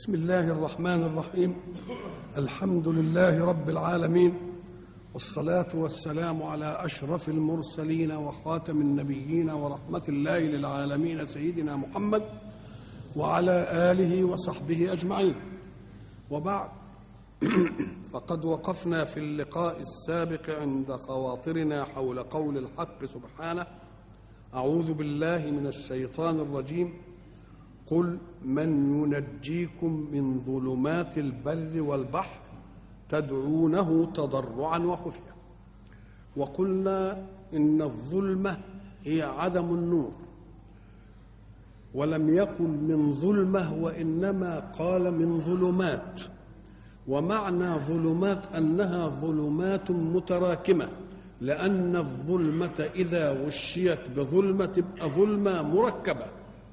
بسم الله الرحمن الرحيم الحمد لله رب العالمين والصلاة والسلام على أشرف المرسلين وخاتم النبيين ورحمة الله للعالمين سيدنا محمد وعلى آله وصحبه أجمعين وبعد فقد وقفنا في اللقاء السابق عند خواطرنا حول قول الحق سبحانه أعوذ بالله من الشيطان الرجيم قل من ينجيكم من ظلمات البر والبحر تدعونه تضرعا وخفيا وقلنا ان الظلمه هي عدم النور ولم يقل من ظلمه وانما قال من ظلمات ومعنى ظلمات انها ظلمات متراكمه لان الظلمه اذا غشيت بظلمه تبقى ظلمه مركبه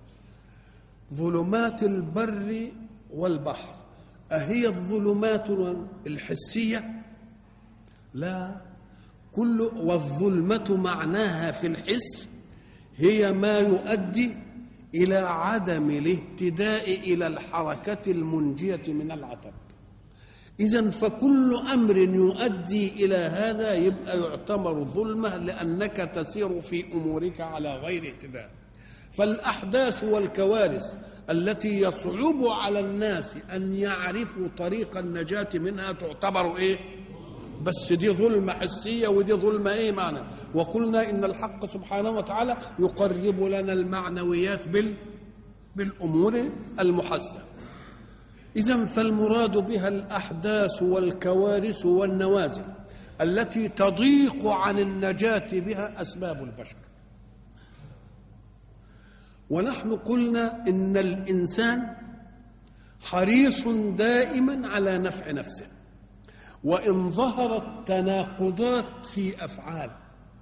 ظلمات البر والبحر أهي الظلمات الحسية لا كل والظلمة معناها في الحس هي ما يؤدي إلى عدم الاهتداء إلى الحركة المنجية من العتب إذا فكل أمر يؤدي إلى هذا يبقى يعتبر ظلمة لأنك تسير في أمورك على غير اهتداء فالأحداث والكوارث التي يصعب على الناس أن يعرفوا طريق النجاة منها تعتبر إيه؟ بس دي ظلمة حسية ودي ظلمة إيه معنى وقلنا إن الحق سبحانه وتعالى يقرب لنا المعنويات بال بالأمور المحسنة إذا فالمراد بها الأحداث والكوارث والنوازل التي تضيق عن النجاة بها أسباب البشر ونحن قلنا ان الانسان حريص دائما على نفع نفسه وان ظهرت تناقضات في افعاله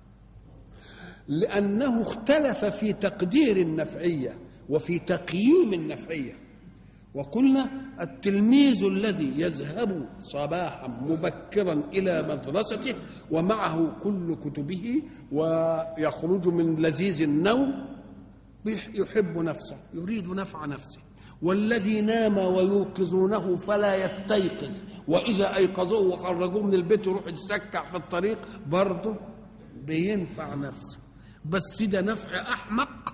لانه اختلف في تقدير النفعيه وفي تقييم النفعيه وقلنا التلميذ الذي يذهب صباحا مبكرا الى مدرسته ومعه كل كتبه ويخرج من لذيذ النوم يحب نفسه يريد نفع نفسه والذي نام ويوقظونه فلا يستيقظ واذا ايقظوه وخرجوه من البيت يروح يتسكع في الطريق برضه بينفع نفسه بس ده نفع احمق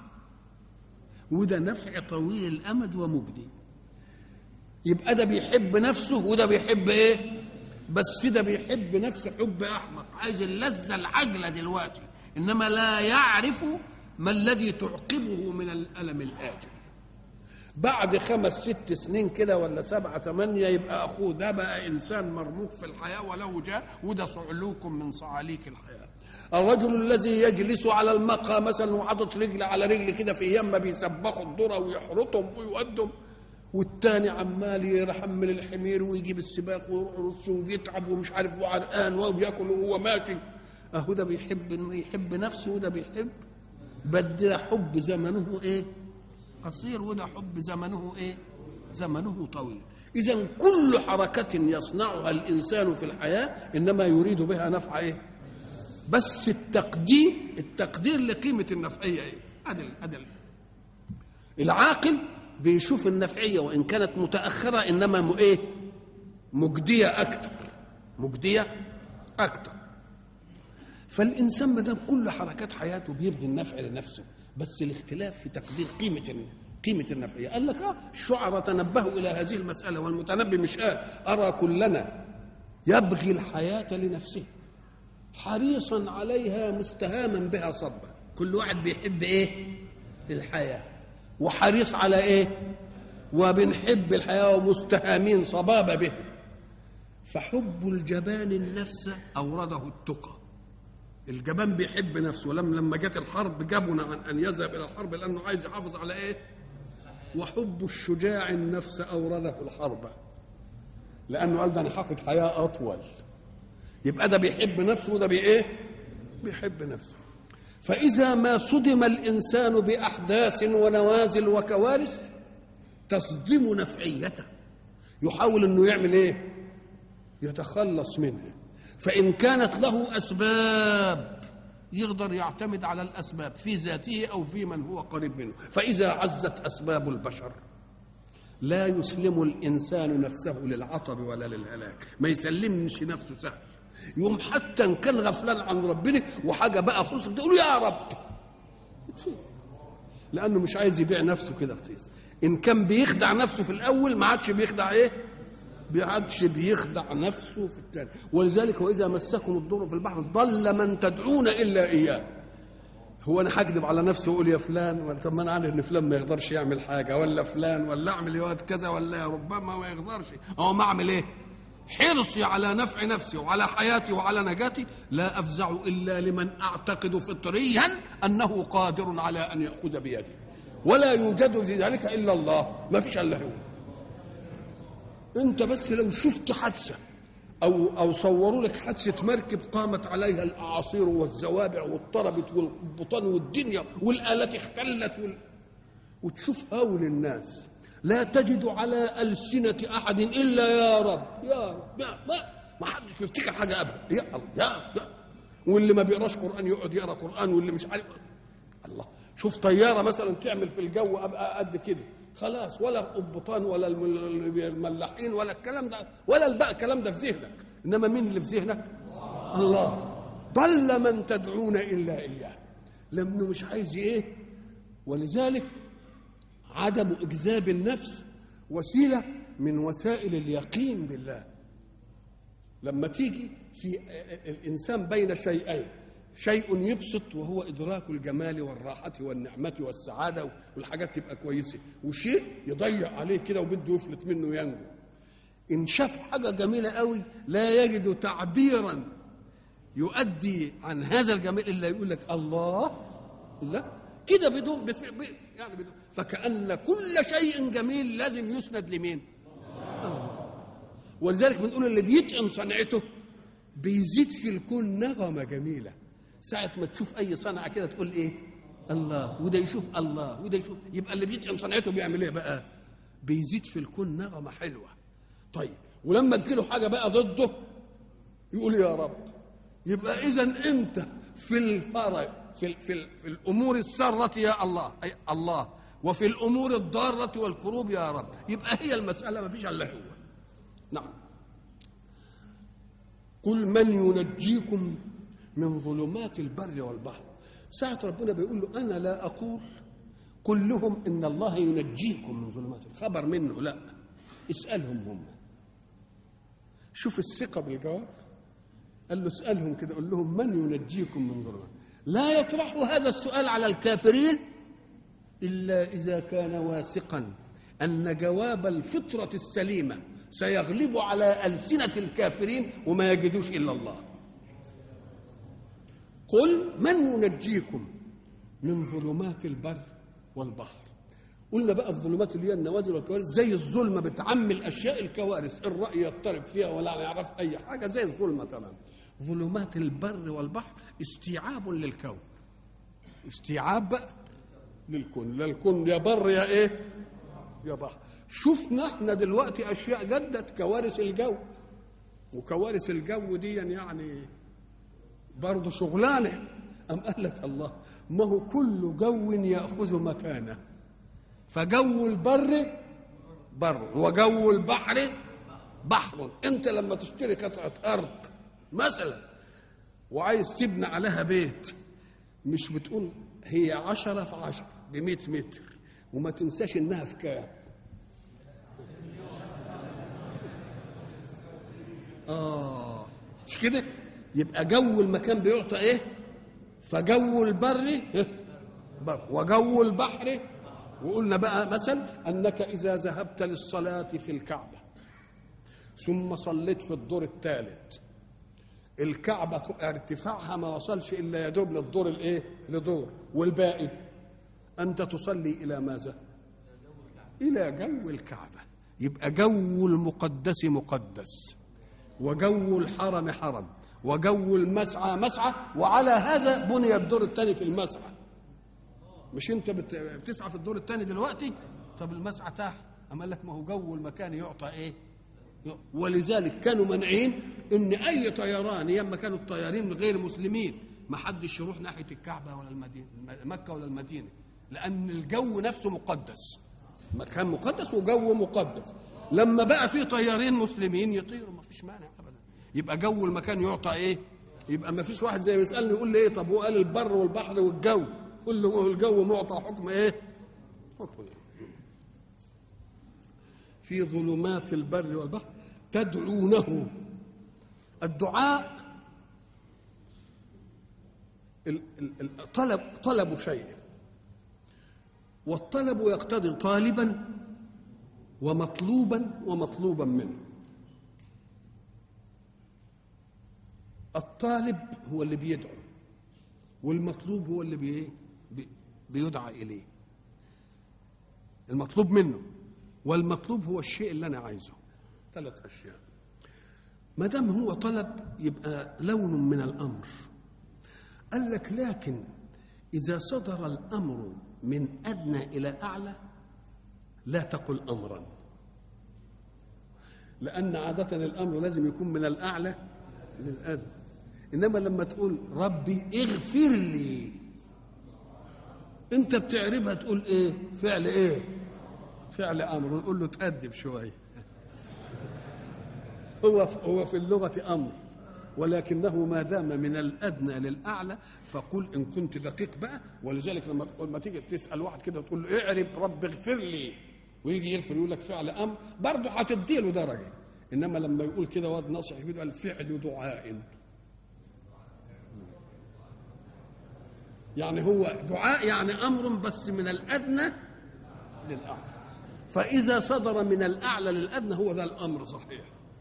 وده نفع طويل الامد ومجدي يبقى ده بيحب نفسه وده بيحب ايه بس ده بيحب نفسه حب احمق عايز اللذه العجله دلوقتي انما لا يعرف ما الذي تعقبه من الألم الآجل بعد خمس ست سنين كده ولا سبعة ثمانية يبقى أخوه ده بقى إنسان مرموق في الحياة ولو جاء وده صعلوك من صعاليك الحياة الرجل الذي يجلس على المقهى مثلا وحاطط رجل على رجل كده في ايام ما بيسبخوا الذره ويحرطهم ويودهم والتاني عمال يحمل الحمير ويجيب السباق ويروح يرص وبيتعب ومش عارف وعرقان وبياكل وهو ماشي اهو ده بيحب يحب نفسه وده بيحب بل حب زمنه ايه قصير وده حب زمنه ايه زمنه طويل اذا كل حركه يصنعها الانسان في الحياه انما يريد بها نفع ايه بس التقدير التقدير لقيمه النفعيه ايه ادل ادل العاقل بيشوف النفعيه وان كانت متاخره انما ايه مجديه اكثر مجديه اكثر فالانسان ما دام كل حركات حياته بيبغي النفع لنفسه بس الاختلاف في تقدير قيمه قيمه النفعيه قال لك اه الشعراء تنبهوا الى هذه المساله والمتنبي مش قال ارى كلنا يبغي الحياه لنفسه حريصا عليها مستهاما بها صبا كل واحد بيحب ايه الحياه وحريص على ايه وبنحب الحياه ومستهامين صبابه به فحب الجبان النفس اورده التقى الجبان بيحب نفسه ولما لما جت الحرب جبن عن ان يذهب الى الحرب لانه عايز يحافظ على ايه؟ وحب الشجاع النفس اورده الحرب لانه قال ده انا هاخد حياه اطول يبقى ده بيحب نفسه وده بايه؟ بيحب نفسه فاذا ما صدم الانسان باحداث ونوازل وكوارث تصدم نفعيته يحاول انه يعمل ايه؟ يتخلص منها فإن كانت له أسباب يقدر يعتمد على الأسباب في ذاته أو في من هو قريب منه فإذا عزت أسباب البشر لا يسلم الانسان نفسه للعطب ولا للهلاك ما يسلمش نفسه سهل يوم حتى ان كان غفلان عن ربنا وحاجه بقى خلصت تقول يا رب لانه مش عايز يبيع نفسه كده رخيص ان كان بيخدع نفسه في الاول ما عادش بيخدع ايه ما عادش بيخدع نفسه في الثاني ولذلك واذا مسكم الضر في البحر ضل من تدعون الا اياه هو انا هكذب على نفسي واقول يا فلان ولا طب ما انا عارف ان فلان ما يقدرش يعمل حاجه ولا فلان ولا اعمل يواد كذا ولا ربما ما يقدرش هو ما اعمل ايه حرصي على نفع نفسي وعلى حياتي وعلى نجاتي لا افزع الا لمن اعتقد فطريا انه قادر على ان ياخذ بيدي ولا يوجد في ذلك الا الله ما فيش الا هو انت بس لو شفت حادثه او او صوروا لك حادثه مركب قامت عليها الاعاصير والزوابع واضطربت والبطان والدنيا والالات اختلت وال... وتشوف هول الناس لا تجد على ألسنة أحد إلا يا رب يا رب يا ما ما حدش بيفتكر حاجة أبدا يا الله يا, يا واللي ما بيقراش قرآن يقعد يقرا قرآن واللي مش عارف الله شوف طيارة مثلا تعمل في الجو أبقى قد كده خلاص ولا القبطان ولا الملاحين ولا الكلام ده ولا البقى الكلام ده في ذهنك انما مين اللي في ذهنك؟ الله ضل من تدعون الا اياه لانه مش عايز ايه ولذلك عدم اجذاب النفس وسيله من وسائل اليقين بالله لما تيجي في الانسان بين شيئين شيء يبسط وهو ادراك الجمال والراحه والنعمه والسعاده والحاجات تبقى كويسه وشيء يضيع عليه كده وبده يفلت منه ينجو ان شاف حاجه جميله قوي لا يجد تعبيرا يؤدي عن هذا الجمال الا يقول لك الله لا كده بدون بف... ب... يعني بدون فكأن كل شيء جميل لازم يسند لمين؟ ولذلك بنقول اللي بيتقن صنعته بيزيد في الكون نغمه جميله ساعة ما تشوف أي صنعة كده تقول إيه؟ الله وده يشوف الله وده يشوف يبقى اللي بيتقن صنعته بيعمل إيه بقى؟ بيزيد في الكون نغمة حلوة. طيب ولما تجيله حاجة بقى ضده يقول يا رب. يبقى إذا أنت في الفرج في في, في الأمور السارة يا الله أي الله وفي الأمور الضارة والكروب يا رب. يبقى هي المسألة ما فيش إلا هو. نعم. قل من ينجيكم من ظلمات البر والبحر ساعة ربنا بيقول له أنا لا أقول قل لهم إن الله ينجيكم من ظلمات الخبر منه لا اسألهم هم شوف الثقة بالجواب قال له اسألهم كده قول لهم من ينجيكم من ظلمات لا يطرح هذا السؤال على الكافرين إلا إذا كان واثقا أن جواب الفطرة السليمة سيغلب على ألسنة الكافرين وما يجدوش إلا الله قل من ينجيكم من ظلمات البر والبحر قلنا بقى الظلمات اللي هي النوازل والكوارث زي الظلمه بتعمي الاشياء الكوارث الراي يضطرب فيها ولا يعرف اي حاجه زي الظلمه تمام ظلمات البر والبحر استيعاب للكون استيعاب بقى للكون لا الكون يا بر يا ايه يا بحر شفنا احنا دلوقتي اشياء جدت كوارث الجو وكوارث الجو دي يعني برضه شغلانه أم قال لك الله ما هو كل جو يأخذ مكانه فجو البر بر وجو البحر بحر انت لما تشتري قطعة أرض مثلا وعايز تبني عليها بيت مش بتقول هي عشرة في عشرة بمئة متر وما تنساش انها في كام اه مش كده يبقى جو المكان بيعطى ايه فجو البر بر وجو البحر وقلنا بقى مثل انك اذا ذهبت للصلاه في الكعبه ثم صليت في الدور الثالث الكعبه ارتفاعها ما وصلش الا يدوب للدور الايه لدور والباقي انت تصلي الى ماذا الى جو الكعبه يبقى جو المقدس مقدس وجو الحرم حرم وجو المسعى مسعى وعلى هذا بني الدور الثاني في المسعى مش انت بتسعى في الدور الثاني دلوقتي طب المسعى تحت اما قال لك ما هو جو المكان يعطى ايه ولذلك كانوا مانعين ان اي طيران ياما كانوا الطيارين غير مسلمين ما حدش يروح ناحيه الكعبه ولا المدينه مكه ولا المدينه لان الجو نفسه مقدس مكان مقدس وجو مقدس لما بقى في طيارين مسلمين يطيروا ما فيش مانع ابدا يبقى جو المكان يعطى ايه يبقى ما فيش واحد زي ما يسالني يقول لي ايه طب هو قال البر والبحر والجو كل ما هو الجو معطى حكم ايه حكم إيه؟ في ظلمات البر والبحر تدعونه الدعاء ال- ال- ال- طلب طلب شيء والطلب يقتضي طالبا ومطلوبا ومطلوبا منه الطالب هو اللي بيدعو والمطلوب هو اللي بي بي- بيدعى اليه المطلوب منه والمطلوب هو الشيء اللي انا عايزه ثلاث اشياء ما دام هو طلب يبقى لون من الامر قال لك لكن اذا صدر الامر من ادنى الى اعلى لا تقل امرا لان عاده الامر لازم يكون من الاعلى للادنى انما لما تقول ربي اغفر لي انت بتعربها تقول ايه فعل ايه فعل امر نقول له تأدب شويه هو هو في اللغه امر ولكنه ما دام من الادنى للاعلى فقل ان كنت دقيق بقى ولذلك لما لما تيجي تسال واحد كده تقول له اعرب رب اغفر لي ويجي يغفر يقول لك فعل امر برضه هتدي له درجه انما لما يقول كده واد ناصح يقول الفعل دعاء يعني هو دعاء يعني امر بس من الادنى للاعلى فاذا صدر من الاعلى للادنى هو ده الامر صحيح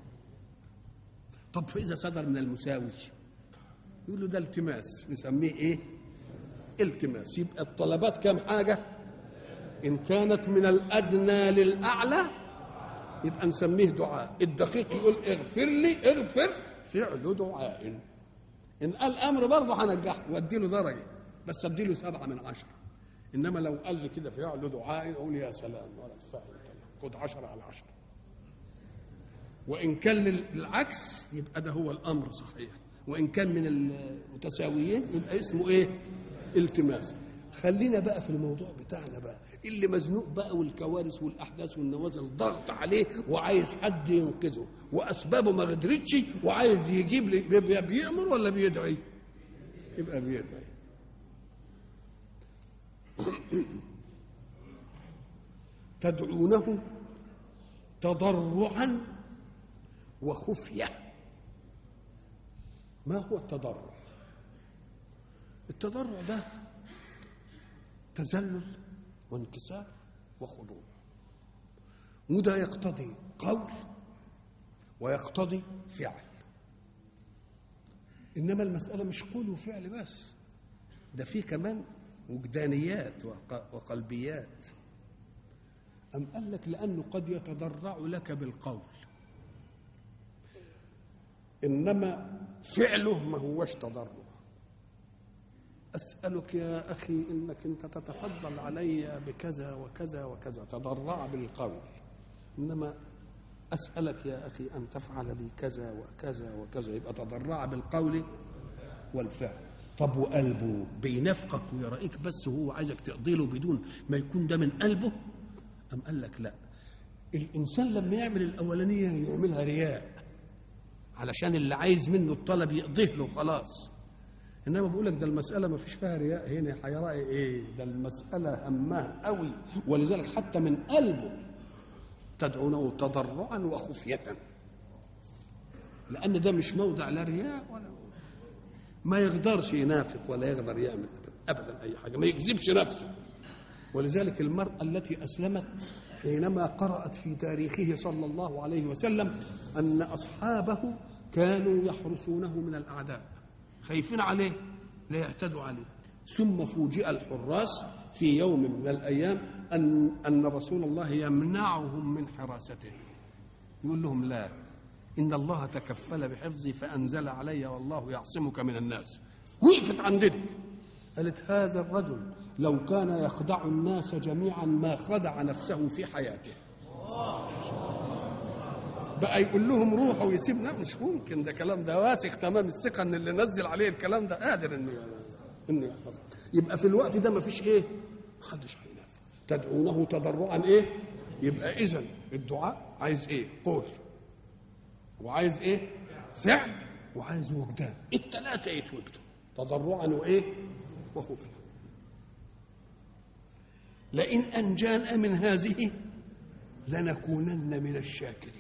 طب فاذا صدر من المساوي يقول له ده التماس نسميه ايه التماس يبقى الطلبات كام حاجه ان كانت من الادنى للاعلى يبقى نسميه دعاء الدقيق يقول اغفر لي اغفر فعل دعاء ان قال امر برضه هنجحه وادي له درجه بس ادي له سبعه من عشره انما لو قال لي كده فعل دعاء اقول يا سلام ولا تفاهم خد عشرة على عشرة وإن كان للعكس يبقى ده هو الأمر صحيح وإن كان من المتساويين يبقى اسمه إيه؟ التماس خلينا بقى في الموضوع بتاعنا بقى اللي مزنوق بقى والكوارث والأحداث والنوازل ضغط عليه وعايز حد ينقذه وأسبابه ما قدرتش وعايز يجيب لي بي- بيأمر ولا بيدعي؟ يبقى بيدعي تدعونه تضرعا وخفيه ما هو التضرع التضرع ده تذلل وانكسار وخضوع وده يقتضي قول ويقتضي فعل انما المساله مش قول وفعل بس ده فيه كمان وجدانيات وق- وقلبيات أم قال لك لأنه قد يتضرع لك بالقول إنما فعله ما هوش تضرع أسألك يا أخي إنك أنت تتفضل علي بكذا وكذا وكذا تضرع بالقول إنما أسألك يا أخي أن تفعل لي كذا وكذا وكذا يبقى تضرع بالقول والفعل طب وقلبه بينافقك ويرائيك بس وهو عايزك تقضي له بدون ما يكون ده من قلبه أم قال لك لا الإنسان لما يعمل الأولانية يعملها رياء علشان اللي عايز منه الطلب يقضيه له خلاص انما بقول لك ده المساله ما فيش فيها رياء هنا هيراعي ايه ده المساله همها قوي ولذلك حتى من قلبه تدعونه تضرعا وخفيه لان ده مش موضع لا رياء ولا ما يقدرش ينافق ولا يقدر يعمل ابدا, أبداً اي حاجه ما يكذبش نفسه ولذلك المرأة التي أسلمت حينما قرأت في تاريخه صلى الله عليه وسلم أن أصحابه كانوا يحرسونه من الأعداء خايفين عليه لا يعتدوا عليه ثم فوجئ الحراس في يوم من الأيام أن أن رسول الله يمنعهم من حراسته يقول لهم لا إن الله تكفل بحفظي فأنزل علي والله يعصمك من الناس وقفت عند دي قالت هذا الرجل لو كان يخدع الناس جميعا ما خدع نفسه في حياته بقى يقول لهم روحوا ويسيبنا مش ممكن ده كلام ده واثق تمام الثقه ان اللي نزل عليه الكلام ده قادر انه انه يحفظه يبقى في الوقت ده ما فيش ايه؟ محدش هينافق تدعونه تضرعا ايه يبقى اذا الدعاء عايز ايه قول وعايز ايه فعل وعايز وجدان الثلاثه يتوجدوا تضرعا وايه وخفيا لئن انجانا من هذه لنكونن من الشاكرين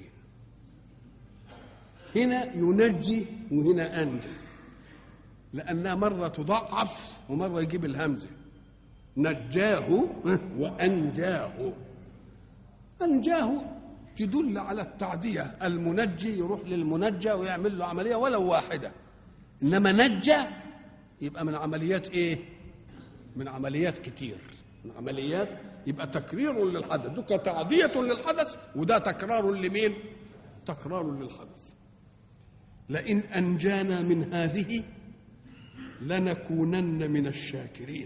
هنا ينجي وهنا انجى لانها مره تضعف ومره يجيب الهمزه نجاه وانجاه انجاه تدل على التعديه المنجي يروح للمنجى ويعمل له عمليه ولو واحده انما نجى يبقى من عمليات ايه من عمليات كتير من عمليات يبقى تكرير للحدث ده تعديه للحدث وده تكرار لمين تكرار للحدث لئن انجانا من هذه لنكونن من الشاكرين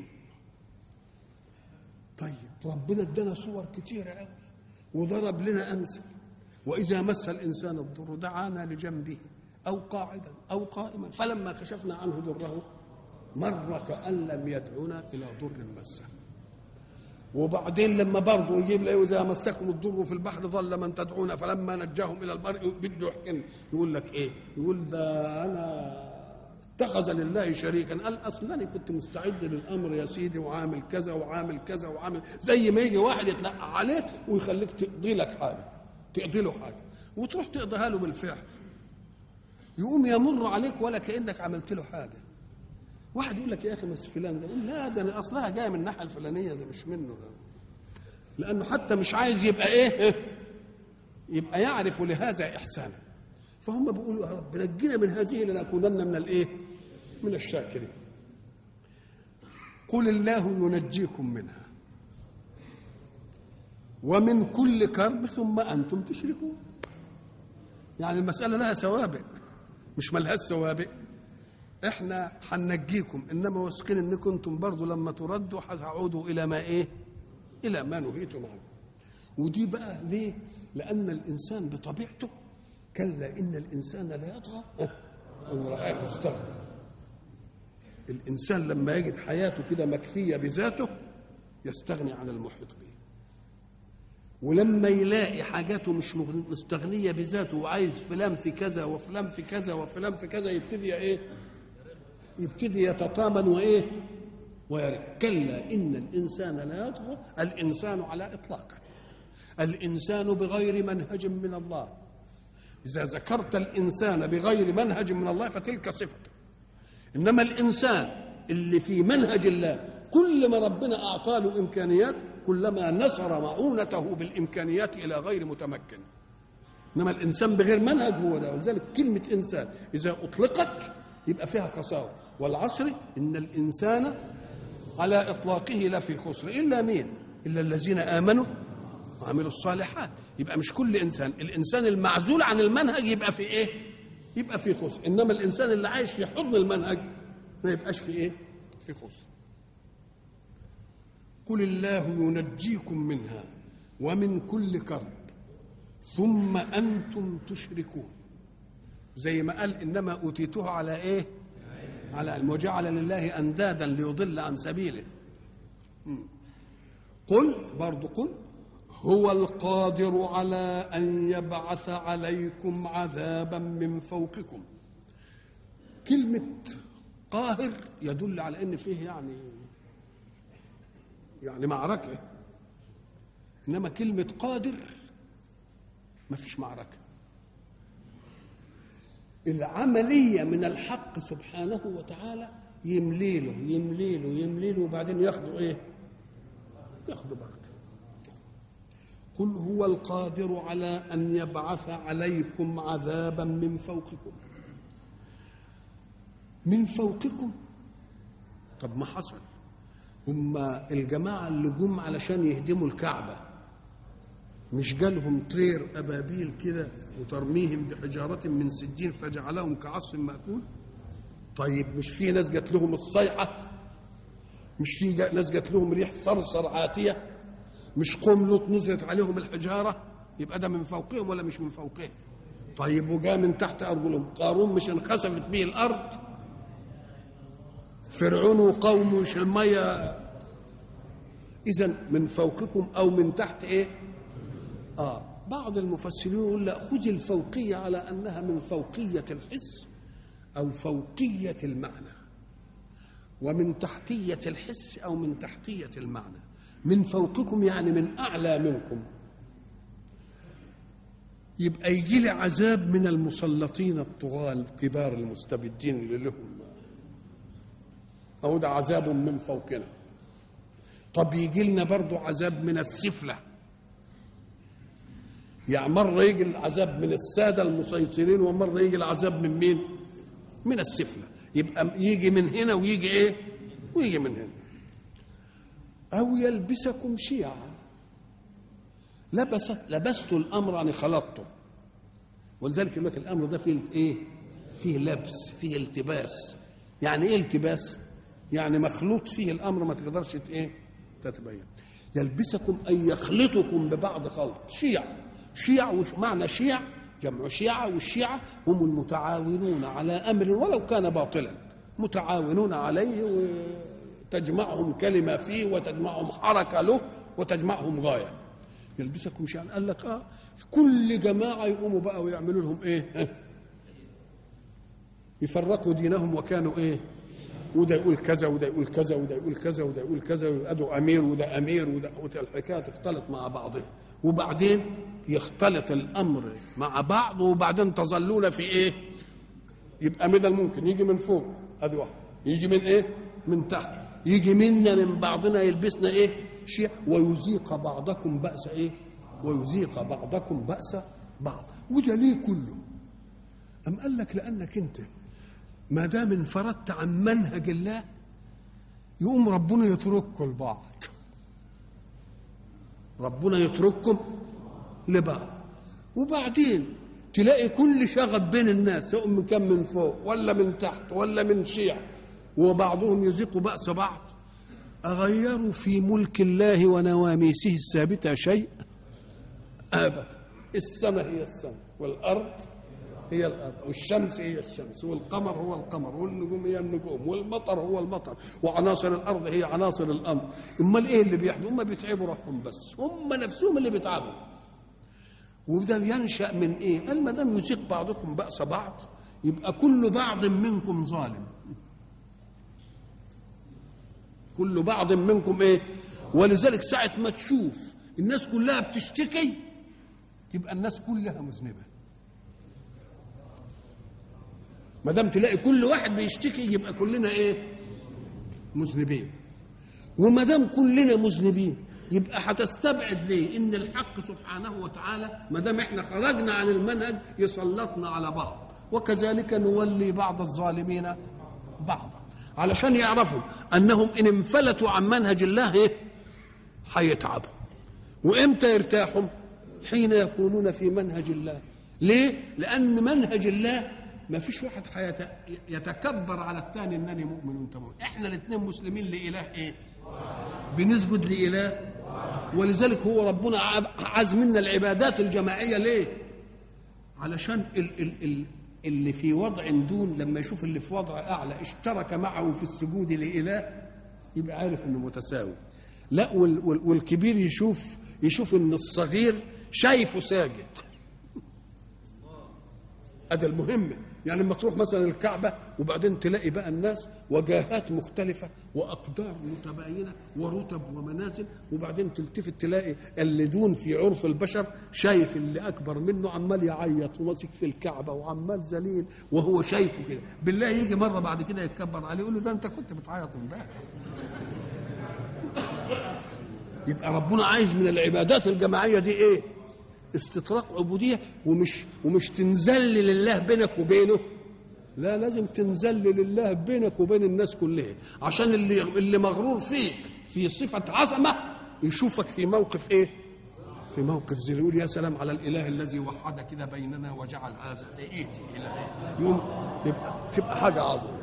طيب ربنا ادانا صور كتيره قوي وضرب لنا امثل واذا مس الانسان الضر دعانا لجنبه او قاعدا او قائما فلما كشفنا عنه ضره مر كان لم يدعنا الى ضر مسه وبعدين لما برضه يجيب له اذا مسكم الضر في البحر ظل من تدعون فلما نجاهم الى البر بده يحكي يقول لك ايه؟ يقول ده انا اتخذ لله شريكا قال اصلا انا كنت مستعد للامر يا سيدي وعامل كذا وعامل كذا وعامل زي ما يجي واحد يتلقى عليك ويخليك تقضي لك حاجه تقضي له حاجه وتروح تقضيها له بالفعل يقوم يمر عليك ولا كانك عملت له حاجه واحد يقول لك يا اخي بس فلان ده يقول لا ده انا اصلها جايه من الناحيه الفلانيه ده مش منه ده لانه حتى مش عايز يبقى ايه يبقى يعرف لهذا احسانا فهم بيقولوا يا رب نجينا من هذه لنكونن من الايه من الشاكرين قل الله ينجيكم منها ومن كل كرب ثم انتم تشركون يعني المساله لها سوابق مش ملهاش سوابق احنا هننجيكم انما واثقين ان كنتم برضه لما تردوا هتعودوا الى ما ايه الى ما نهيتم عنه ودي بقى ليه لان الانسان بطبيعته كلا ان الانسان لا يطغى ان رآه استغنى الانسان لما يجد حياته كده مكفيه بذاته يستغني عن المحيط به ولما يلاقي حاجاته مش مستغنيه بذاته وعايز فلان في كذا وفلان في كذا وفلان في كذا يبتدي ايه يبتدي يتطامن وايه ويرى كلا ان الانسان لا يطغى الانسان على اطلاقه الانسان بغير منهج من الله اذا ذكرت الانسان بغير منهج من الله فتلك صفته انما الانسان اللي في منهج الله كل ما ربنا اعطى له امكانيات كلما نصر معونته بالامكانيات الى غير متمكن انما الانسان بغير منهج هو ده ولذلك كلمه انسان اذا اطلقت يبقى فيها خساره والعصر ان الانسان على اطلاقه لفي خسر الا مين الا الذين امنوا وعملوا الصالحات يبقى مش كل انسان الانسان المعزول عن المنهج يبقى في ايه يبقى في خسر انما الانسان اللي عايش في حضن المنهج ما يبقاش في ايه في خسر قل الله ينجيكم منها ومن كل كرب ثم انتم تشركون زي ما قال انما اوتيته على ايه على علم وجعل لله اندادا ليضل عن سبيله قل برضو قل هو القادر على ان يبعث عليكم عذابا من فوقكم كلمه قاهر يدل على ان فيه يعني يعني معركه انما كلمه قادر ما فيش معركه العمليه من الحق سبحانه وتعالى يملي له يملي له يملي له وبعدين ياخدوا ايه ياخدوا بغته قل هو القادر على ان يبعث عليكم عذابا من فوقكم من فوقكم طب ما حصل هم الجماعه اللي جم علشان يهدموا الكعبه مش جالهم طير ابابيل كده وترميهم بحجاره من سجين فجعلهم كعصف ماكول طيب مش في ناس جات لهم الصيحه مش في ناس جات لهم ريح صرصر عاتيه مش قوم لوط نزلت عليهم الحجاره يبقى ده من فوقهم ولا مش من فوقهم طيب وجاء من تحت ارجلهم قارون مش انخسفت به الارض فرعون وقومه مش الميه اذا من فوقكم او من تحت ايه اه بعض المفسرين يقول لا خذ الفوقيه على انها من فوقيه الحس او فوقيه المعنى ومن تحتيه الحس او من تحتيه المعنى من فوقكم يعني من اعلى منكم يبقى يجي لي عذاب من المسلطين الطغاة الكبار المستبدين اللي لهم أهو ده عذاب من فوقنا طب يجي لنا برضه عذاب من السفلة يعني مرة يجي العذاب من السادة المسيطرين ومرة يجي العذاب من مين؟ من السفلة يبقى يجي من هنا ويجي ايه؟ ويجي من هنا أو يلبسكم شيعا لبست لبست الامر يعني خلطته ولذلك يقول لك الامر ده فيه ايه؟ فيه لبس فيه التباس يعني ايه التباس؟ يعني مخلوط فيه الامر ما تقدرش ايه؟ تتبين يلبسكم اي يخلطكم ببعض خلط شيع شيع وش معنى شيع جمع شيعة والشيعة هم المتعاونون على أمر ولو كان باطلا متعاونون عليه وتجمعهم كلمة فيه وتجمعهم حركة له وتجمعهم غاية يلبسكم شيئا قال لك اه كل جماعه يقوموا بقى ويعملوا لهم ايه يفرقوا دينهم وكانوا ايه وده يقول كذا وده يقول كذا وده يقول كذا وده يقول كذا وده امير وده امير وده, وده الحكايه تختلط مع بعضها وبعدين يختلط الامر مع بعض وبعدين تظلون في ايه يبقى من الممكن يجي من فوق ادي واحد يجي من ايه من تحت يجي منا من بعضنا يلبسنا ايه شيء ويذيق بعضكم بأس ايه ويذيق بعضكم بأس بعض وده ليه كله أم قال لك لأنك أنت ما دام انفردت عن منهج الله يقوم ربنا يترككم لبعض ربنا يترككم لبعض وبعدين تلاقي كل شغب بين الناس سواء من كان من فوق ولا من تحت ولا من شيع وبعضهم يذيق بأس بعض أغيروا في ملك الله ونواميسه الثابتة شيء أبدا السماء هي السماء والأرض هي الأرض والشمس هي الشمس والقمر هو القمر والنجوم هي النجوم والمطر هو المطر وعناصر الأرض هي عناصر الأرض أمال إيه اللي بيحدث هم بيتعبوا روحهم بس هم نفسهم اللي بيتعبوا وده ينشأ من إيه قال ما دام يذيق بعضكم بأس بعض يبقى كل بعض منكم ظالم كل بعض منكم ايه ولذلك ساعة ما تشوف الناس كلها بتشتكي تبقى الناس كلها مذنبة ما دام تلاقي كل واحد بيشتكي يبقى كلنا ايه مذنبين وما دام كلنا مذنبين يبقى هتستبعد ليه ان الحق سبحانه وتعالى ما دام احنا خرجنا عن المنهج يسلطنا على بعض وكذلك نولي بعض الظالمين بعضا علشان يعرفوا انهم ان انفلتوا عن منهج الله ايه هيتعبوا وامتى يرتاحوا حين يكونون في منهج الله ليه لان منهج الله ما فيش واحد حيت... يتكبر على الثاني انني مؤمن وانت مؤمن احنا الاثنين مسلمين لاله ايه بنسجد لاله ولذلك هو ربنا عاز منا العبادات الجماعيه ليه علشان ال... ال... ال... اللي في وضع دون لما يشوف اللي في وضع اعلى اشترك معه في السجود لاله يبقى عارف انه متساوي لا وال وال والكبير يشوف يشوف ان الصغير شايفه ساجد هذا المهمه يعني لما تروح مثلا الكعبة وبعدين تلاقي بقى الناس وجاهات مختلفة وأقدار متباينة ورتب ومنازل وبعدين تلتفت تلاقي اللي دون في عرف البشر شايف اللي أكبر منه عمال يعيط وماسك في الكعبة وعمال ذليل وهو شايفه كده بالله يجي مرة بعد كده يتكبر عليه يقول له ده أنت كنت بتعيط امبارح يبقى ربنا عايز من العبادات الجماعية دي إيه؟ استطراق عبوديه ومش ومش تنزل لله بينك وبينه لا لازم تنزل لله بينك وبين الناس كلها عشان اللي اللي مغرور فيك في صفه عظمه يشوفك في موقف ايه في موقف زي يقول يا سلام على الاله الذي وحد كده بيننا وجعل هذا ايتي الى يوم يبقى تبقى حاجه عظيمه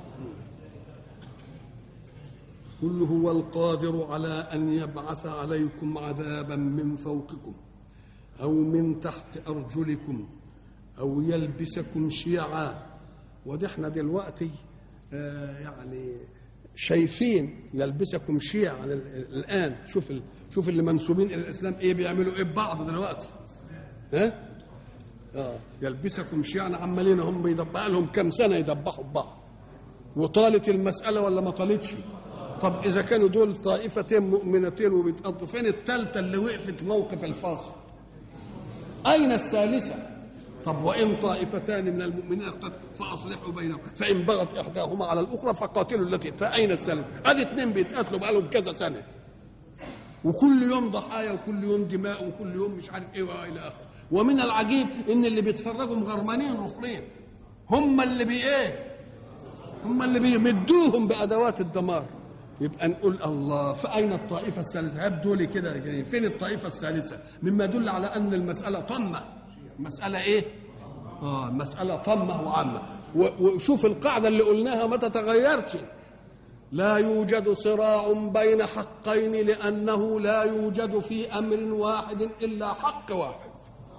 قل هو القادر على ان يبعث عليكم عذابا من فوقكم أو من تحت أرجلكم أو يلبسكم شيعا وده احنا دلوقتي آه يعني شايفين يلبسكم شيعا الان شوف ال... شوف اللي منسوبين الى الاسلام ايه بيعملوا ايه ببعض دلوقتي ها اه يلبسكم شيعا عمالين هم بيدبقوا لهم كم سنه يدبحوا ببعض وطالت المساله ولا ما طالتش طب اذا كانوا دول طائفتين مؤمنتين وبيتقضوا فين الثالثه اللي وقفت موقف الفاصل اين الثالثه طب وان طائفتان من المؤمنين اقتتلوا فاصلحوا بينهم فان بغت احداهما على الاخرى فقاتلوا التي فاين الثالثه ادي اثنين بيتقاتلوا بقالهم كذا سنه وكل يوم ضحايا وكل يوم دماء وكل يوم مش عارف ايه والى اخره ومن العجيب ان اللي بيتفرجوا مغرمانين رخرين هم اللي بي ايه هم اللي بيمدوهم بادوات الدمار يبقى نقول الله فاين الطائفه الثالثه يبدو لي كده يعني فين الطائفه الثالثه مما يدل على ان المساله طمه مساله ايه اه مساله طمه وعامه وشوف القاعده اللي قلناها ما تتغيرش لا يوجد صراع بين حقين لانه لا يوجد في امر واحد الا حق واحد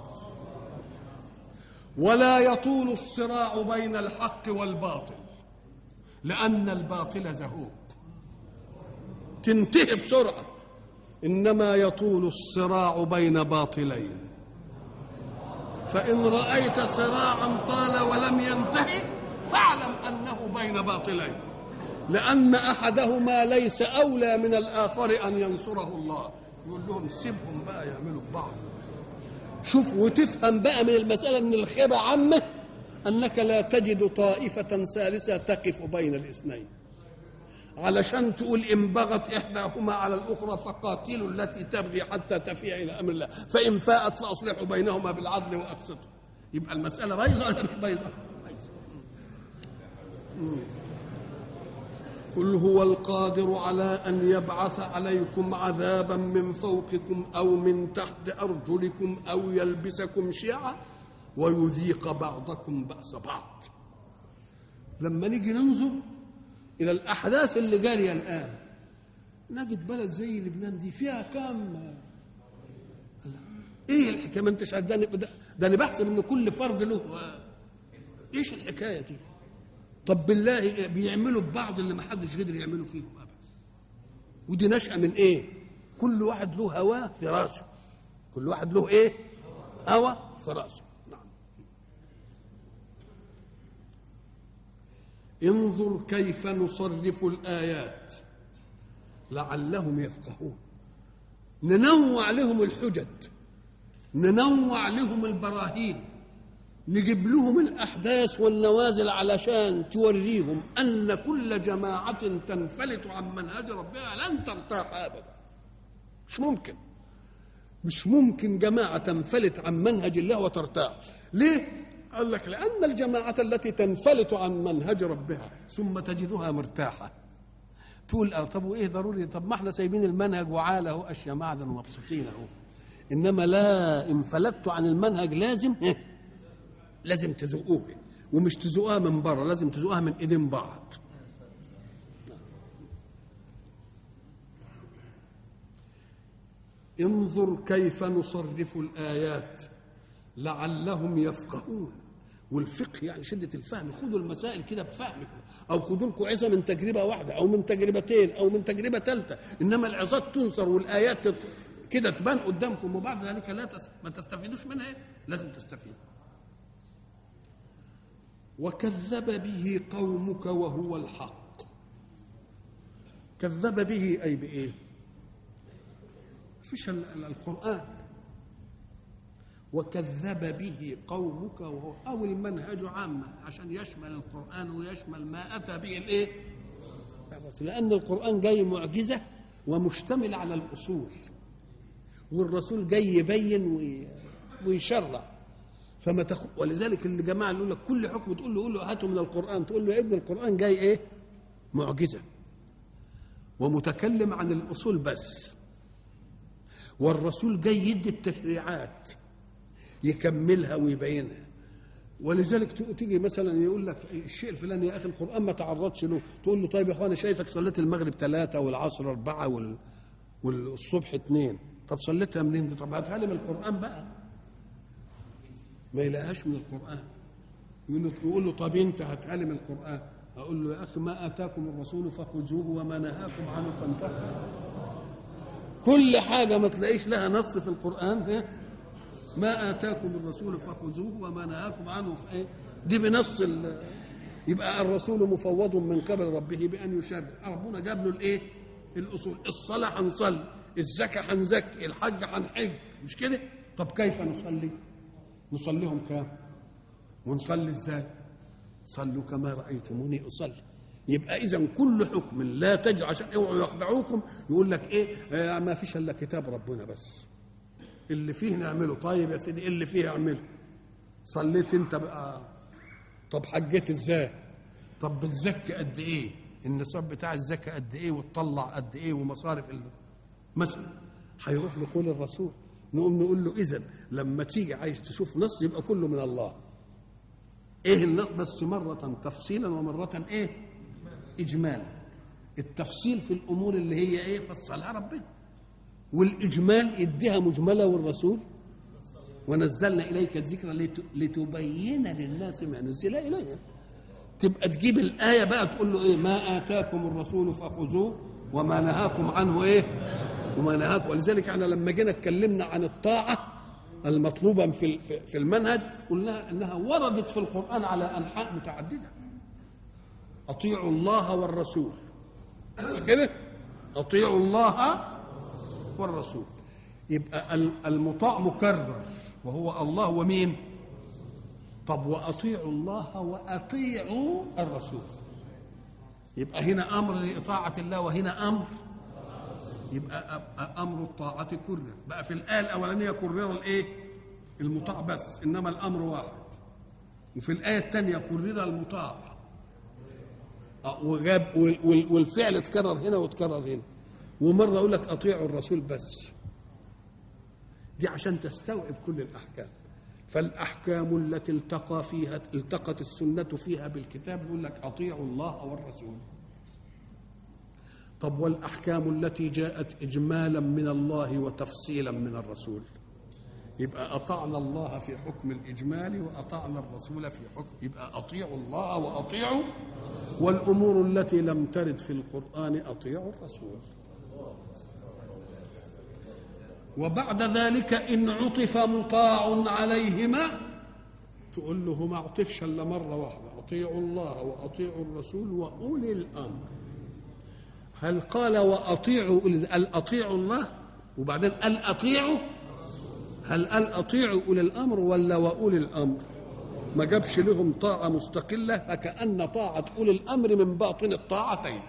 ولا يطول الصراع بين الحق والباطل لان الباطل زهوق تنتهي بسرعه انما يطول الصراع بين باطلين فان رايت صراعا طال ولم ينتهي فاعلم انه بين باطلين لان احدهما ليس اولى من الاخر ان ينصره الله يقول لهم سيبهم بقى يعملوا ببعض شوف وتفهم بقى من المساله ان الخيبه عامه انك لا تجد طائفه ثالثه تقف بين الاثنين علشان تقول ان بغت احداهما على الاخرى فقاتلوا التي تبغي حتى تفيء الى امر الله فان فاءت فاصلحوا بينهما بالعدل واقسطوا يبقى المساله بايظه ولا مش بايظه؟ قل هو القادر على ان يبعث عليكم عذابا من فوقكم او من تحت ارجلكم او يلبسكم شيعا ويذيق بعضكم باس بعض لما نيجي ننظر الى الاحداث اللي جاريه الان نجد بلد زي لبنان دي فيها كام ايه الحكايه ما انتش ده ده انا بحسب ان كل فرد له ايش الحكايه دي طب بالله بيعملوا ببعض اللي ما حدش قدر يعمله فيهم ابدا ودي نشأة من ايه كل واحد له هواه في راسه كل واحد له ايه هوى في راسه نعم انظر كيف نصرف الآيات لعلهم يفقهون ننوع لهم الحجج ننوع لهم البراهين نجيب لهم الأحداث والنوازل علشان توريهم أن كل جماعة تنفلت عن منهج ربها لن ترتاح أبدا مش ممكن مش ممكن جماعة تنفلت عن منهج الله وترتاح ليه؟ قال لك لأن الجماعة التي تنفلت عن منهج ربها ثم تجدها مرتاحة تقول اه طب وايه ضروري طب ما احنا سايبين المنهج وعاله اهو اشياء معدن ومبسوطين اهو انما لا انفلتوا عن المنهج لازم لازم تذوقوه ومش تذوقوها من بره لازم تذوقوها من ايدين بعض انظر كيف نصرف الايات لعلهم يفقهون والفقه يعني شدة الفهم خدوا المسائل كده بفهمكم أو خدوا لكم عظة من تجربة واحدة أو من تجربتين أو من تجربة ثالثة إنما العظات تنصر والآيات تت... كده تبان قدامكم وبعد ذلك لا تس... ما تستفيدوش منها إيه؟ لازم تستفيد وكذب به قومك وهو الحق كذب به أي بإيه فيش القرآن وكذب به قومك وهو او المنهج عامه عشان يشمل القران ويشمل ما اتى به الايه لان القران جاي معجزه ومشتمل على الاصول والرسول جاي يبين ويشرع فما تخ... ولذلك اللي جماعه يقول لك كل حكم تقول له قول له هاته من القران تقول له يا ابن القران جاي ايه معجزه ومتكلم عن الاصول بس والرسول جاي يدي التشريعات يكملها ويبينها ولذلك تيجي مثلا يقول لك الشيء الفلاني يا اخي القران ما تعرضش له تقول له طيب يا اخوان شايفك صليت المغرب ثلاثه والعصر اربعه وال... والصبح اثنين طب صليتها منين دي طب هاتها لي من القران بقى ما يلاقيهاش من القران يقول له يقول له طب انت هاتها لي من القران اقول له يا اخي ما اتاكم الرسول فخذوه وما نهاكم عنه فانتهوا كل حاجه ما تلاقيش لها نص في القران ها ما اتاكم الرسول فخذوه وما نهاكم عنه فايه دي بنص ال- يبقى الرسول مفوض من قبل ربه بان يشرع ربنا جاب له الايه الاصول الصلاه هنصلي الزكاه هنزكي الحج هنحج مش كده طب كيف نصلي نصليهم كام ونصلي ازاي صلوا كما رايتموني اصلي يبقى اذا كل حكم لا تجعل عشان اوعوا يخدعوكم يقول لك ايه آه ما فيش الا كتاب ربنا بس اللي فيه نعمله طيب يا سيدي اللي فيه اعمله صليت انت بقى طب حجيت ازاي طب بتزكي قد ايه النصاب بتاع الزكاه قد ايه وتطلع قد ايه ومصارف ال... مثلا هيروح لقول الرسول نقوم نقول له اذا لما تيجي عايز تشوف نص يبقى كله من الله ايه النص بس مره تفصيلا ومره ايه اجمالا التفصيل في الامور اللي هي ايه فصلها ربنا والاجمال يديها مجمله والرسول ونزلنا اليك الذكر لت- لتبين للناس ما نزل اليهم تبقى تجيب الايه بقى تقول له ايه ما اتاكم الرسول فخذوه وما نهاكم عنه ايه وما نهاكم ولذلك احنا لما جينا اتكلمنا عن الطاعه المطلوبه في في- في المنهج قلنا انها وردت في القران على انحاء متعدده اطيعوا الله والرسول مش كده اطيعوا الله والرسول يبقى ال- المطاع مكرر وهو الله ومين طب واطيعوا الله واطيعوا الرسول يبقى هنا امر لاطاعه الله وهنا امر يبقى أ- امر الطاعه كرر بقى في الايه الاولانيه كرر الايه المطاع بس انما الامر واحد وفي الايه الثانيه كرر المطاع أه، وغاب وال- وال- والفعل اتكرر هنا واتكرر هنا ومره يقول لك اطيعوا الرسول بس دي عشان تستوعب كل الاحكام فالاحكام التي التقى فيها التقت السنه فيها بالكتاب يقول لك اطيعوا الله والرسول طب والاحكام التي جاءت اجمالا من الله وتفصيلا من الرسول يبقى اطعنا الله في حكم الاجمال واطعنا الرسول في حكم يبقى اطيعوا الله واطيعوا والامور التي لم ترد في القران اطيعوا الرسول وبعد ذلك ان عطف مطاع عليهما تقول له ما عطفش الا مره واحده اطيعوا الله واطيعوا الرسول واولي الامر هل قال واطيعوا قال اطيعوا الله وبعدين قال اطيعوا هل قال اطيعوا اولي الامر ولا واولي الامر ما جابش لهم طاعه مستقله فكان طاعه اولي الامر من باطن الطاعتين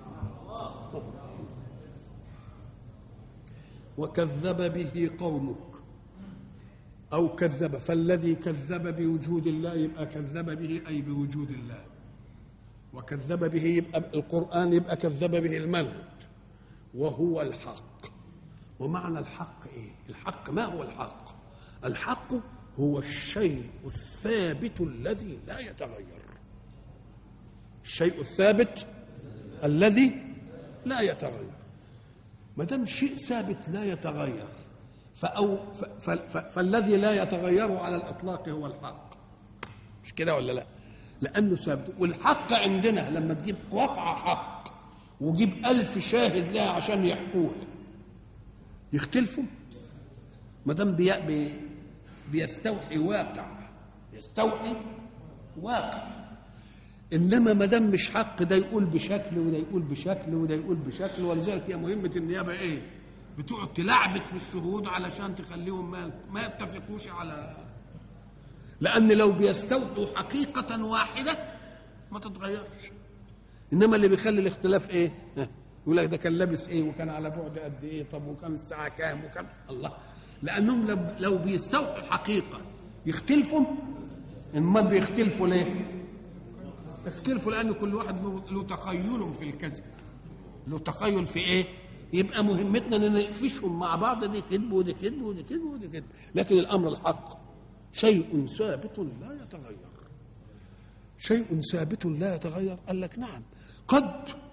وكذب به قومك او كذب فالذي كذب بوجود الله يبقى كذب به اي بوجود الله وكذب به يبقى القران يبقى كذب به المنهج وهو الحق ومعنى الحق ايه الحق ما هو الحق الحق هو الشيء الثابت الذي لا يتغير الشيء الثابت الذي لا يتغير ما دام شيء ثابت لا يتغير فأو ف ف ف فالذي لا يتغير على الاطلاق هو الحق مش كده ولا لا لانه ثابت والحق عندنا لما تجيب واقعة حق وجيب ألف شاهد لها عشان يحكوها يختلفوا ما دام بي بي بيستوحي واقع يستوحي واقع انما ما دام مش حق ده يقول بشكل وده يقول بشكل وده يقول بشكل ولذلك هي مهمه النيابه ايه؟ بتقعد تلعبك في الشهود علشان تخليهم ما ما يتفقوش على لان لو بيستوحوا حقيقه واحده ما تتغيرش انما اللي بيخلي الاختلاف ايه؟ ها، يقول لك ده كان لابس ايه وكان على بعد قد ايه طب وكان الساعه كام وكان الله لانهم لو لو بيستوحوا حقيقه يختلفوا انما بيختلفوا ليه؟ اختلفوا لان كل واحد له له تخيل في الكذب له تخيل في ايه يبقى مهمتنا ان نقفشهم مع بعض دي كذب ودي كذب ودي كذب ودي كذب لكن الامر الحق شيء ثابت لا يتغير شيء ثابت لا يتغير قال لك نعم قد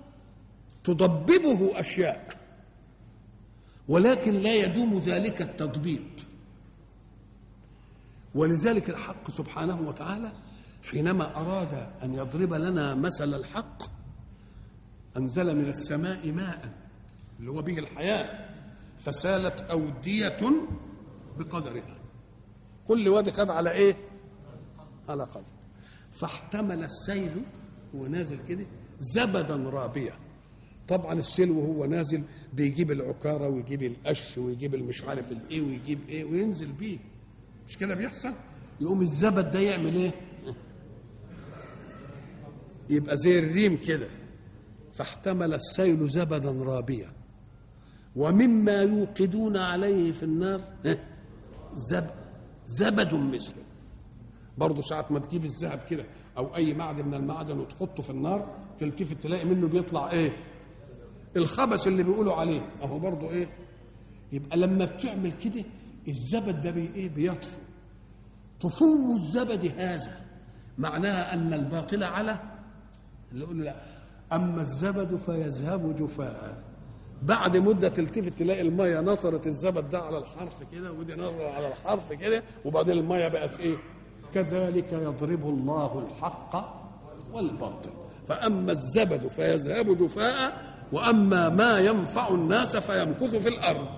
تضببه اشياء ولكن لا يدوم ذلك التضبيب ولذلك الحق سبحانه وتعالى حينما أراد أن يضرب لنا مثل الحق أنزل من السماء ماء اللي هو به الحياة فسالت أودية بقدرها كل وادي خد على إيه؟ على قدر فاحتمل السيل وهو نازل كده زبدا رابيا طبعا السيل وهو نازل بيجيب العكاره ويجيب القش ويجيب المش عارف الايه ويجيب ايه وينزل بيه مش كده بيحصل يقوم الزبد ده يعمل ايه يبقى زي الريم كده فاحتمل السيل زبدا رابيا ومما يوقدون عليه في النار زب زبد مثله برضه ساعة ما تجيب الذهب كده أو أي معدن من المعدن وتحطه في النار تلتفت تلاقي منه بيطلع إيه؟ الخبث اللي بيقولوا عليه أهو برضه إيه؟ يبقى لما بتعمل كده الزبد ده بي إيه؟ بيطفو طفو الزبد هذا معناها أن الباطل على اللي يقول لا أما الزبد فيذهب جفاء بعد مدة تلتفت تلاقي المية نطرت الزبد ده على الحرف كده ودي نطر على الحرف كده وبعدين المية بقت إيه؟ كذلك يضرب الله الحق والباطل فأما الزبد فيذهب جفاء وأما ما ينفع الناس فيمكث في الأرض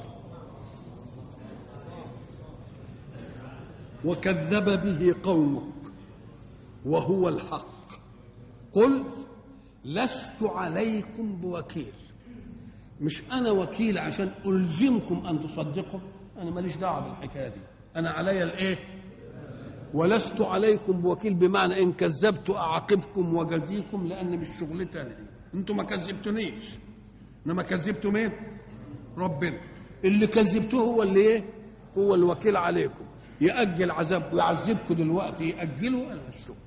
وكذب به قومك وهو الحق قل لست عليكم بوكيل مش انا وكيل عشان الزمكم ان تصدقوا انا ماليش دعوه بالحكايه دي انا علي الايه ولست عليكم بوكيل بمعنى ان كذبت اعاقبكم وجزيكم لان مش شغلتي انا دي انتوا ما كذبتونيش انما كذبتوا مين ربنا اللي كذبتوه هو اللي ايه هو الوكيل عليكم يأجل عذابكم يعذبكم دلوقتي يأجله أنا الشغل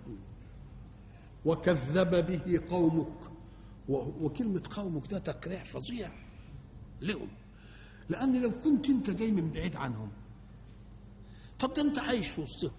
وكذب به قومك وكلمة قومك ده تقريع فظيع لهم لأن لو كنت أنت جاي من بعيد عنهم طب ده أنت عايش في وسطهم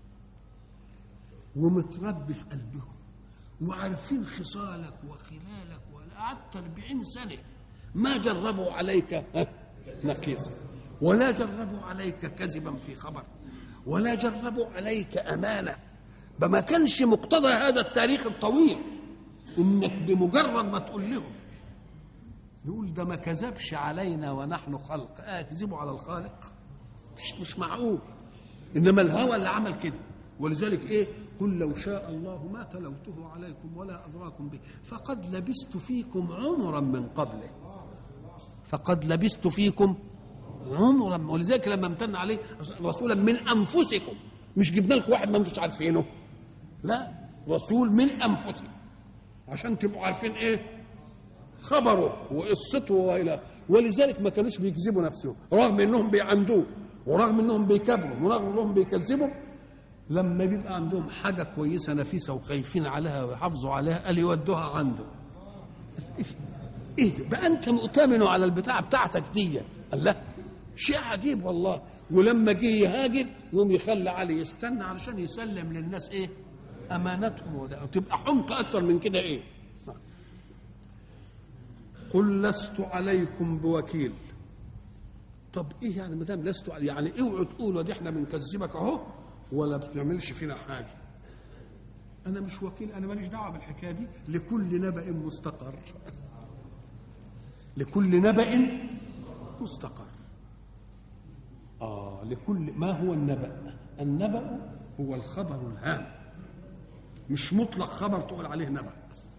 ومتربي في قلبهم وعارفين خصالك وخلالك وقعدت 40 سنة ما جربوا عليك نقيصا ولا جربوا عليك كذبا في خبر ولا جربوا عليك أمانة بما كانش مقتضى هذا التاريخ الطويل انك بمجرد ما تقول لهم يقول ده ما كذبش علينا ونحن خلق اه كذبوا على الخالق مش مش معقول انما الهوى اللي عمل كده ولذلك ايه قل لو شاء الله ما تلوته عليكم ولا ادراكم به فقد لبست فيكم عمرا من قبله فقد لبست فيكم عمرا ولذلك لما امتن عليه رسولا من انفسكم مش جبنا لكم واحد ما انتوش عارفينه لا رسول من انفسكم عشان تبقوا عارفين ايه خبره وقصته والى ولذلك ما كانوش بيكذبوا نفسهم رغم انهم بيعندوه ورغم انهم بيكبروا ورغم انهم بيكذبوا لما بيبقى عندهم حاجه كويسه نفيسه وخايفين عليها ويحافظوا عليها قال يودوها عنده ايه ده بقى انت مؤتمن على البتاع بتاعتك دي قال لا شيء عجيب والله ولما جه يهاجر يقوم يخلي علي يستنى علشان يسلم للناس ايه امانتهم وده تبقى حمق اكثر من كده ايه قل لست عليكم بوكيل طب ايه يعني ما دام لست علي يعني اوعوا تقولوا دي احنا بنكذبك اهو ولا بتعملش فينا حاجه انا مش وكيل انا ماليش دعوه بالحكايه دي لكل نبأ مستقر لكل نبأ مستقر آه لكل ما هو النبأ النبأ هو الخبر الهام مش مطلق خبر تقول عليه نبأ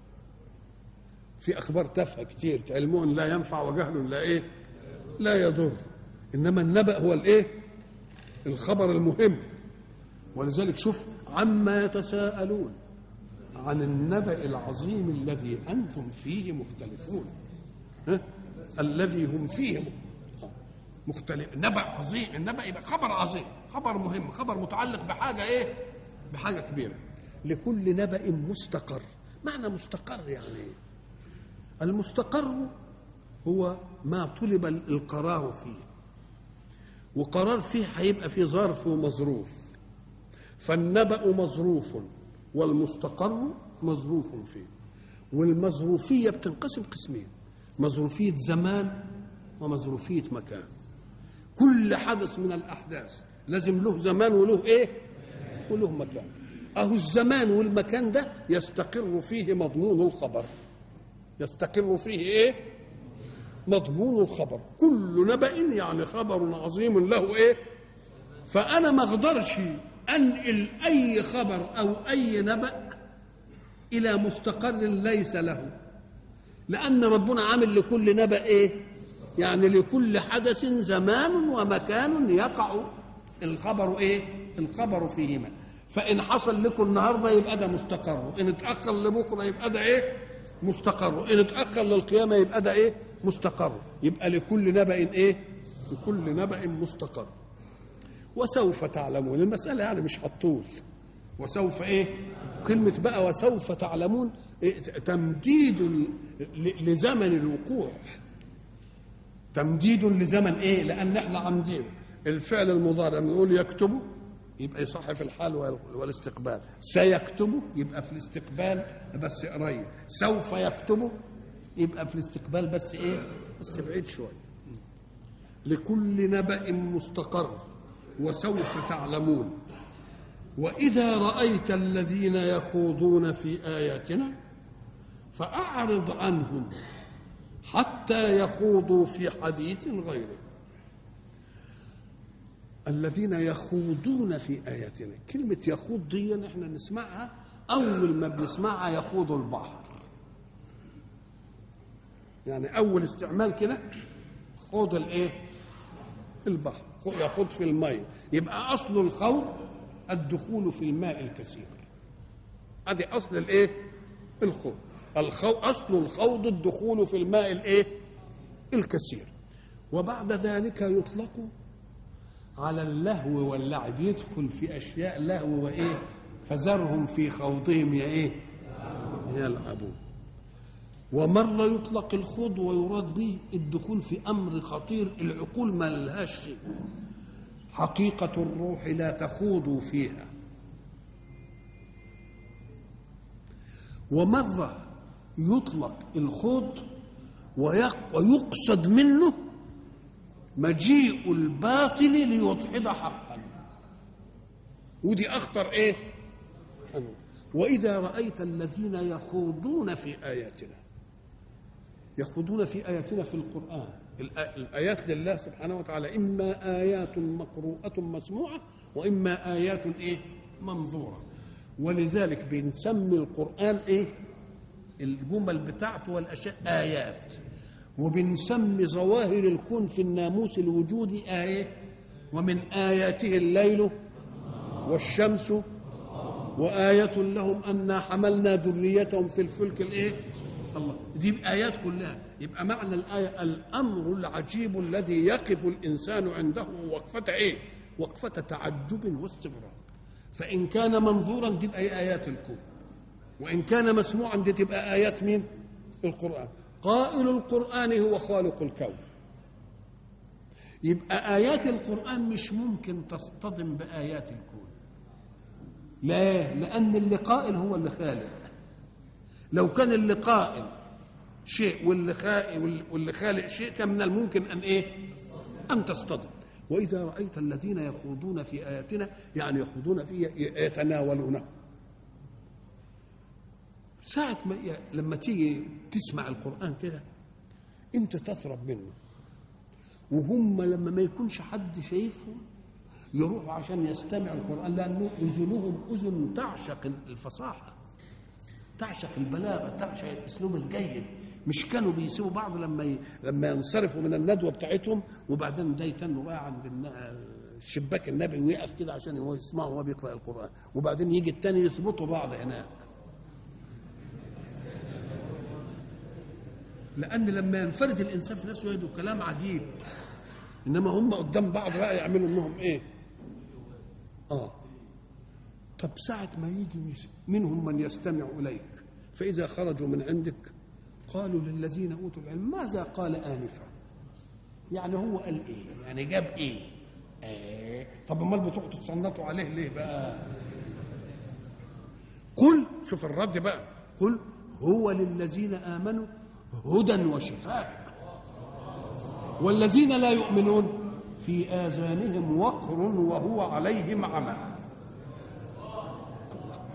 في أخبار تافهة كتير علم لا ينفع وجهل لا إيه لا يضر إنما النبأ هو الإيه الخبر المهم ولذلك شوف عما يتساءلون عن النبأ العظيم الذي أنتم فيه مختلفون ها؟ الذي هم فيه مختلف نبأ عظيم النبأ يبقى خبر عظيم خبر مهم خبر متعلق بحاجة إيه بحاجة كبيرة لكل نبأ مستقر معنى مستقر يعني إيه المستقر هو ما طلب القرار فيه وقرار فيه هيبقى فيه ظرف ومظروف فالنبأ مظروف والمستقر مظروف فيه والمظروفية بتنقسم قسمين مظروفية زمان ومظروفية مكان كل حدث من الأحداث لازم له زمان وله إيه وله مكان اهو الزمان والمكان ده يستقر فيه مضمون الخبر يستقر فيه ايه مضمون الخبر كل نبأ يعني خبر عظيم له ايه فانا ما اقدرش انقل اي خبر او اي نبأ الى مستقر ليس له لان ربنا عامل لكل نبأ ايه يعني لكل حدث زمان ومكان يقع الخبر ايه الخبر فيهما فان حصل لكم النهارده يبقى ده مستقر ان اتاخر لبكره يبقى ده ايه مستقر ان اتاخر للقيامه يبقى ده ايه مستقر يبقى لكل نبأ ايه لكل نبأ مستقر وسوف تعلمون المسألة يعني مش هتطول وسوف ايه كلمة بقى وسوف تعلمون إيه تمديد ل- لزمن الوقوع تمديد لزمن ايه لان احنا عندنا الفعل المضارع بنقول يكتبه يبقى يصح في الحال وال- والاستقبال سيكتبه يبقى في الاستقبال بس قريب سوف يكتبه يبقى في الاستقبال بس ايه بس بعيد شويه لكل نبأ مستقر وسوف تعلمون وإذا رأيت الذين يخوضون في آياتنا فأعرض عنهم حتى يخوضوا في حديث غيره الذين يخوضون في آياتنا كلمة يخوض دي احنا نسمعها أول ما بنسمعها يخوض البحر يعني أول استعمال كده خوض الإيه؟ البحر يخوض في الماء يبقى أصل الخوض الدخول في الماء الكثير ادي اصل الايه الخوض الخو... اصل الخوض الدخول في الماء الايه الكثير وبعد ذلك يطلق على اللهو واللعب يدخل في اشياء لهو وايه فذرهم في خوضهم يا ايه يلعبون ومرة يطلق الخوض ويراد به الدخول في أمر خطير العقول ما لهاش شيء حقيقة الروح لا تخوضوا فيها ومرة يطلق الخوض ويق- ويقصد منه مجيء الباطل ليضحض حقا ودي أخطر إيه وإذا رأيت الذين يخوضون في آياتنا يخوضون في آياتنا في القرآن الآ- الآيات لله سبحانه وتعالى إما آيات مقروءة مسموعة وإما آيات إيه منظورة ولذلك بنسمي القرآن إيه الجمل بتاعته والأشياء آيات وبنسمي ظواهر الكون في الناموس الوجودي آية ومن آياته الليل والشمس وآية لهم أنا حملنا ذريتهم في الفلك الإيه؟ الله دي آيات كلها يبقى معنى الآية الأمر العجيب الذي يقف الإنسان عنده وقفة إيه؟ وقفة تعجب واستغراب فإن كان منظورا تبقى هي آيات الكون وإن كان مسموعا دي تبقى آيات مين؟ القرآن قائل القرآن هو خالق الكون يبقى آيات القرآن مش ممكن تصطدم بآيات الكون لا لأن اللي قائل هو اللي خالق لو كان اللي قائل شيء واللي خالق واللي خالق شيء كان من الممكن أن إيه؟ أن تصطدم وإذا رأيت الذين يخوضون في آياتنا يعني يخوضون في يتناولونه ساعة ما لما تيجي تسمع القرآن كده أنت تثرب منه وهم لما ما يكونش حد شايفهم يروحوا عشان يستمعوا القرآن لأنه أذنهم أذن تعشق الفصاحة تعشق البلاغة تعشق الأسلوب الجيد مش كانوا بيسيبوا بعض لما ي... لما ينصرفوا من الندوة بتاعتهم وبعدين ده يتنوا بقى عند الن- الشباك النبي ويقف كده عشان هو يسمعه وهو بيقرأ القرآن وبعدين يجي التاني يثبتوا بعض هناك لأن لما ينفرد الإنسان في نفسه يجدوا كلام عجيب إنما هم قدام بعض بقى يعملوا إنهم إيه؟ آه طب ساعة ما يجي يس- منهم من يستمع إليك فإذا خرجوا من عندك قالوا للذين أوتوا العلم ماذا قال آنفا يعني هو قال إيه يعني جاب إيه إيه طب أمال بتروحوا تتصنطوا عليه ليه بقى قل شوف الرد بقى قل هو للذين آمنوا هدى وشفاء والذين لا يؤمنون في آذانهم وقر وهو عليهم عمى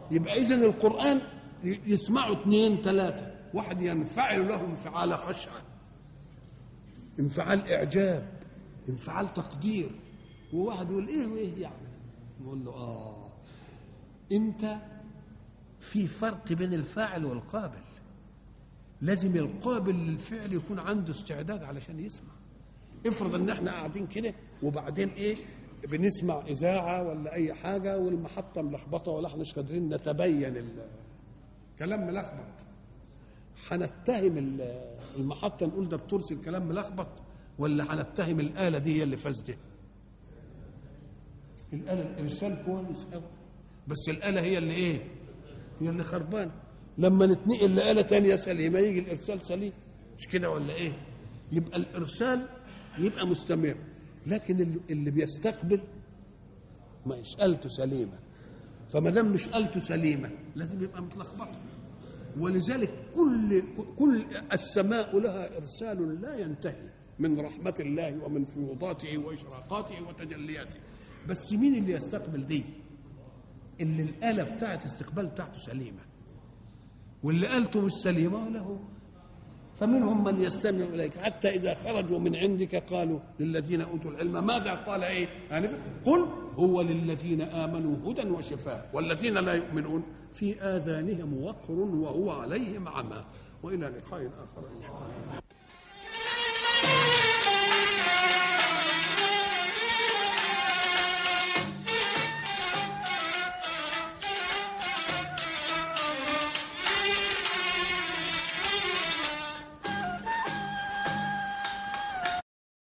يبقى اذا القران ي- يسمعوا اثنين ثلاثه واحد ينفعل له انفعال خشعه انفعال اعجاب انفعال تقدير وواحد يقول ايه وايه يعني نقول له اه انت في فرق بين الفاعل والقابل لازم القابل للفعل يكون عنده استعداد علشان يسمع افرض ان احنا قاعدين كده وبعدين ايه بنسمع اذاعه ولا اي حاجه والمحطه ملخبطه ولا احنا مش قادرين نتبين ال- كلام ملخبط هنتهم ال- المحطه نقول ده بترسل كلام ملخبط ولا هنتهم الاله دي هي اللي فاسده الاله الارسال كويس قوي بس الاله هي اللي ايه هي اللي خربانه لما نتنقل لآلة تانية سليمة يجي الإرسال سليم مش كده ولا إيه؟ يبقى الإرسال يبقى مستمر لكن اللي- اللي بيستقبل ما آلته سليمة فما دام مش آلته سليمة لازم يبقى متلخبطة ولذلك كل كل السماء لها إرسال لا ينتهي من رحمة الله ومن فيوضاته وإشراقاته وتجلياته بس مين اللي يستقبل دي؟ اللي الآلة بتاعت استقبال بتاعته سليمة واللي قالته مش سليمة له فمنهم من يستمع إليك حتى إذا خرجوا من عندك قالوا للذين أوتوا العلم ماذا قال إيه يعني قل هو للذين آمنوا هدى وشفاء والذين لا يؤمنون في آذانهم وقر وهو عليهم عمى وإلى لقاء آخر إن شاء الله